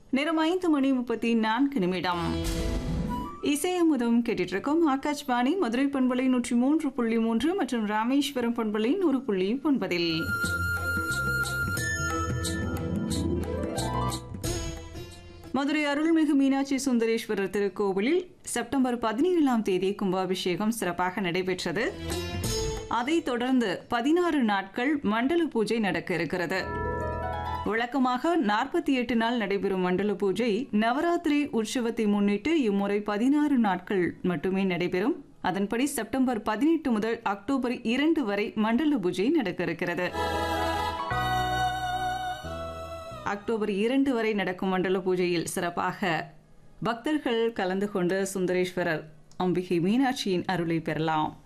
நேரம் ஐந்து மணி முப்பத்தி நான்கு நிமிடம் இசையமுதம் கேட்டுட்டு இருக்கோம் ஆகாஷ்வாணி மதுரை பண்பலை நூற்றி மூன்று புள்ளி மூன்று மற்றும் ராமேஸ்வரம் பண்பலை நூறு புள்ளி ஒன்பதில் மதுரை அருள்மிகு மீனாட்சி சுந்தரேஸ்வரர் திருக்கோவிலில் செப்டம்பர் பதினேழாம் தேதி கும்பாபிஷேகம் சிறப்பாக நடைபெற்றது அதைத் தொடர்ந்து பதினாறு நாட்கள் மண்டல பூஜை நடக்க இருக்கிறது வழக்கமாக நாற்பத்தி எட்டு நாள் நடைபெறும் மண்டல பூஜை நவராத்திரி உற்சவத்தை முன்னிட்டு இம்முறை பதினாறு நாட்கள் மட்டுமே நடைபெறும் அதன்படி செப்டம்பர் பதினெட்டு முதல் அக்டோபர் இரண்டு வரை மண்டல பூஜை நடக்க இருக்கிறது அக்டோபர் இரண்டு வரை நடக்கும் மண்டல பூஜையில் சிறப்பாக பக்தர்கள் கலந்து கொண்டு சுந்தரேஸ்வரர் அம்பிகை மீனாட்சியின் அருளை பெறலாம்